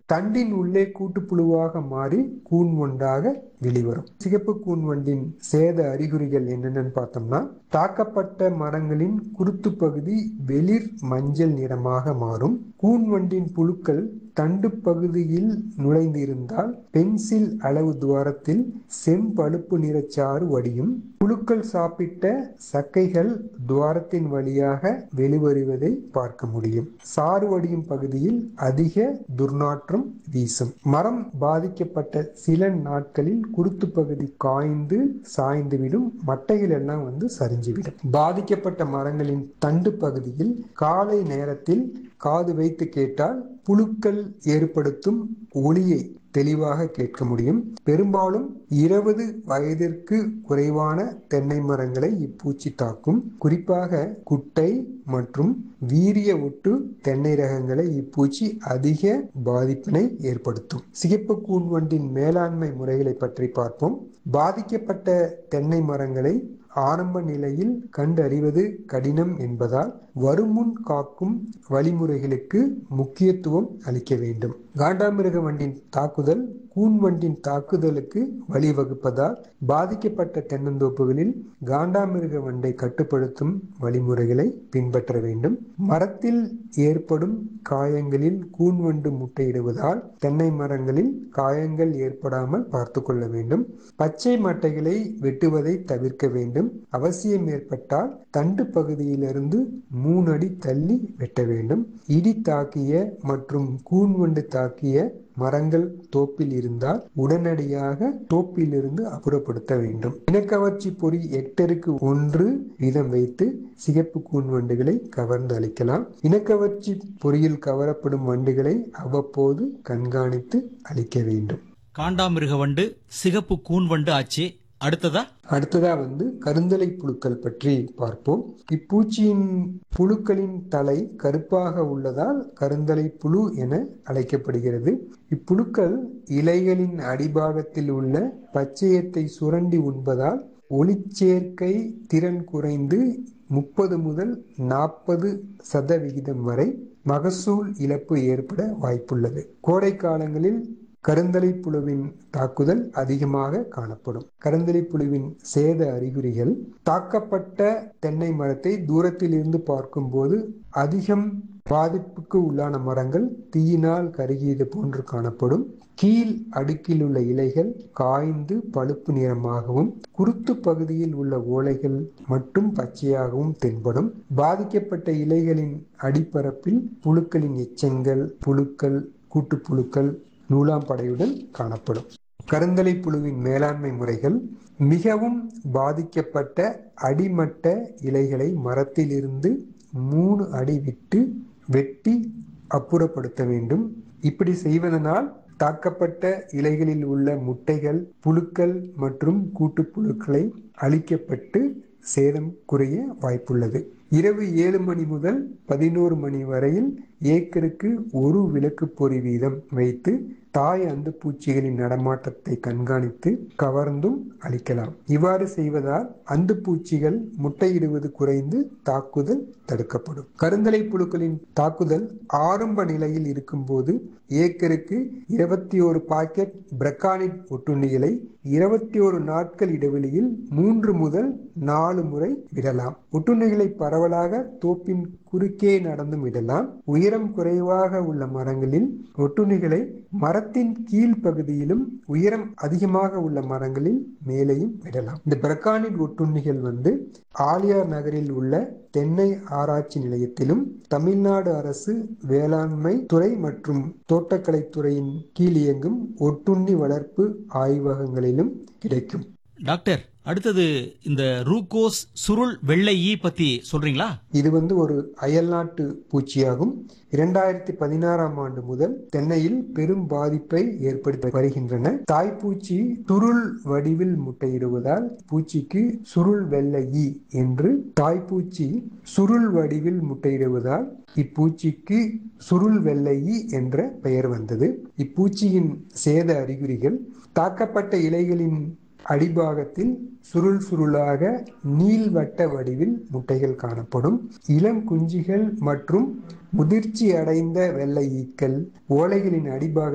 தண்டின் உள்ளே கூட்டுப்புழுவாக மாறி கூன் ஒன்றாக வெளிவரும் சிகப்பு கூன் வண்டின் சேத அறிகுறிகள் என்னென்னு பார்த்தோம்னா தாக்கப்பட்ட மரங்களின் குருத்து பகுதி வெளிர் மஞ்சள் நிறமாக மாறும் கூன் வண்டின் புழுக்கள் தண்டு பகுதியில் நுழைந்திருந்தால் பென்சில் அளவு துவாரத்தில் செம்பழுப்பு நிறச்சாறு வடியும் புழுக்கள் சாப்பிட்ட சக்கைகள் துவாரத்தின் வழியாக வெளிவருவதை பார்க்க முடியும் சாறு வடியும் பகுதியில் அதிக துர்நாற்றம் வீசும் மரம் பாதிக்கப்பட்ட சில நாட்களில் குருத்து பகுதி காய்ந்து சாய்ந்துவிடும் மட்டைகள் எல்லாம் வந்து சரிஞ்சுவிடும் பாதிக்கப்பட்ட மரங்களின் தண்டு பகுதியில் காலை நேரத்தில் காது வைத்து கேட்டால் புழுக்கள் ஏற்படுத்தும் ஒளியை தெளிவாக கேட்க முடியும் பெரும்பாலும் இருபது வயதிற்கு குறைவான தென்னை மரங்களை இப்பூச்சி தாக்கும் குறிப்பாக குட்டை மற்றும் வீரிய ஒட்டு தென்னை ரகங்களை இப்பூச்சி அதிக பாதிப்பினை ஏற்படுத்தும் சிகப்பு கூன்வண்டின் மேலாண்மை முறைகளை பற்றி பார்ப்போம் பாதிக்கப்பட்ட தென்னை மரங்களை ஆரம்ப நிலையில் கண்டறிவது கடினம் என்பதால் வருமுன் காக்கும் வழிமுறைகளுக்கு முக்கியத்துவம் அளிக்க வேண்டும் காண்டாமிருக வண்டின் தாக்குதல் கூன் வண்டின் தாக்குதலுக்கு வழிவகுப்பதால் பாதிக்கப்பட்ட தென்னந்தோப்புகளில் காண்டாமிருக வண்டை கட்டுப்படுத்தும் வழிமுறைகளை பின்பற்ற வேண்டும் மரத்தில் ஏற்படும் காயங்களில் கூன் வண்டு முட்டையிடுவதால் தென்னை மரங்களில் காயங்கள் ஏற்படாமல் பார்த்து கொள்ள வேண்டும் பச்சை மட்டைகளை வெட்டுவதை தவிர்க்க வேண்டும் அவசியம் ஏற்பட்டால் தண்டு பகுதியிலிருந்து மூணு அடி தள்ளி வெட்ட வேண்டும் இடி தாக்கிய மற்றும் கூன்வண்டு தாக்கிய மரங்கள் தோப்பில் இருந்தால் உடனடியாக தோப்பிலிருந்து அப்புறப்படுத்த வேண்டும் இனக்கவர்ச்சி பொறி ஹெக்டருக்கு ஒன்று வீதம் வைத்து சிகப்பு கூன் வண்டுகளை கவர்ந்து அளிக்கலாம் இனக்கவர்ச்சி பொறியில் கவரப்படும் வண்டுகளை அவ்வப்போது கண்காணித்து அளிக்க வேண்டும் காண்டாமிருக வண்டு சிகப்பு கூன் வண்டு ஆச்சு அடுத்ததா அடுத்ததா வந்து கருந்தலை புழுக்கள் பற்றி பார்ப்போம் இப்பூச்சியின் புழுக்களின் தலை கருப்பாக உள்ளதால் கருந்தலை புழு என அழைக்கப்படுகிறது இப்புழுக்கள் இலைகளின் அடிபாகத்தில் உள்ள பச்சையத்தை சுரண்டி உண்பதால் ஒளிச்சேர்க்கை திறன் குறைந்து முப்பது முதல் நாற்பது சதவிகிதம் வரை மகசூல் இழப்பு ஏற்பட வாய்ப்புள்ளது கோடை காலங்களில் கருந்தலை புழுவின் தாக்குதல் அதிகமாக காணப்படும் கருந்தலை புழுவின் சேத அறிகுறிகள் தாக்கப்பட்ட தென்னை மரத்தை தூரத்தில் இருந்து பார்க்கும்போது அதிகம் பாதிப்புக்கு உள்ளான மரங்கள் தீயினால் கருகியது போன்று காணப்படும் கீழ் அடுக்கில் உள்ள இலைகள் காய்ந்து பழுப்பு நிறமாகவும் குருத்து பகுதியில் உள்ள ஓலைகள் மட்டும் பச்சையாகவும் தென்படும் பாதிக்கப்பட்ட இலைகளின் அடிப்பரப்பில் புழுக்களின் எச்சங்கள் புழுக்கள் கூட்டுப்புழுக்கள் நூலாம்படையுடன் காணப்படும் கருந்தலை புழுவின் மேலாண்மை முறைகள் மிகவும் பாதிக்கப்பட்ட அடிமட்ட இலைகளை மரத்திலிருந்து மூணு அடி விட்டு வெட்டி அப்புறப்படுத்த வேண்டும் இப்படி செய்வதனால் தாக்கப்பட்ட இலைகளில் உள்ள முட்டைகள் புழுக்கள் மற்றும் கூட்டுப்புழுக்களை அழிக்கப்பட்டு சேதம் குறைய வாய்ப்புள்ளது இரவு ஏழு மணி முதல் பதினோரு மணி வரையில் ஏக்கருக்கு ஒரு விளக்கு பொறி வீதம் வைத்து தாய் அந்து பூச்சிகளின் நடமாட்டத்தை கண்காணித்து கவர்ந்தும் அளிக்கலாம் இவ்வாறு செய்வதால் அந்து பூச்சிகள் முட்டையிடுவது குறைந்து தாக்குதல் தடுக்கப்படும் கருந்தலை புழுக்களின் தாக்குதல் ஆரம்ப நிலையில் இருக்கும்போது ஏக்கருக்கு இருபத்தி ஒரு பாக்கெட் பிரக்கானிட் ஒட்டுண்ணிகளை இருபத்தி ஒரு நாட்கள் இடைவெளியில் மூன்று முதல் நாலு முறை விடலாம் ஒட்டுண்ணிகளை பரவலாக தோப்பின் குறுக்கே நடந்தும் விடலாம் உயரம் குறைவாக உள்ள மரங்களில் ஒட்டுண்ணிகளை மரத்தின் கீழ் பகுதியிலும் உயரம் அதிகமாக உள்ள மரங்களில் மேலேயும் விடலாம் இந்த பிரக்கானிட் ஒட்டுண்ணிகள் வந்து ஆலியார் நகரில் உள்ள தென்னை ஆராய்ச்சி நிலையத்திலும் தமிழ்நாடு அரசு வேளாண்மை துறை மற்றும் தோட்டக்கலை துறையின் கீழ் இயங்கும் ஒட்டுண்ணி வளர்ப்பு ஆய்வகங்களிலும் கிடைக்கும் டாக்டர் அடுத்தது இந்த ரூகோஸ் சுருள் வெள்ளை ஈ பத்தி சொல்றீங்களா இது வந்து ஒரு அயல்நாட்டு பூச்சியாகும் இரண்டாயிரத்தி பதினாறாம் ஆண்டு முதல் தென்னையில் பெரும் பாதிப்பை ஏற்படுத்தி வருகின்றன தாய்ப்பூச்சி சுருள் வடிவில் முட்டையிடுவதால் பூச்சிக்கு சுருள் வெள்ளை ஈ என்று தாய்ப்பூச்சி சுருள் வடிவில் முட்டையிடுவதால் இப்பூச்சிக்கு சுருள் வெள்ளை ஈ என்ற பெயர் வந்தது இப்பூச்சியின் சேத அறிகுறிகள் தாக்கப்பட்ட இலைகளின் அடிபாகத்தில் சுருள் சுருளாக நீள்வட்ட வடிவில் முட்டைகள் காணப்படும் இளம் குஞ்சுகள் மற்றும் முதிர்ச்சி அடைந்த வெள்ளை ஈக்கள் ஓலைகளின் அடிபாக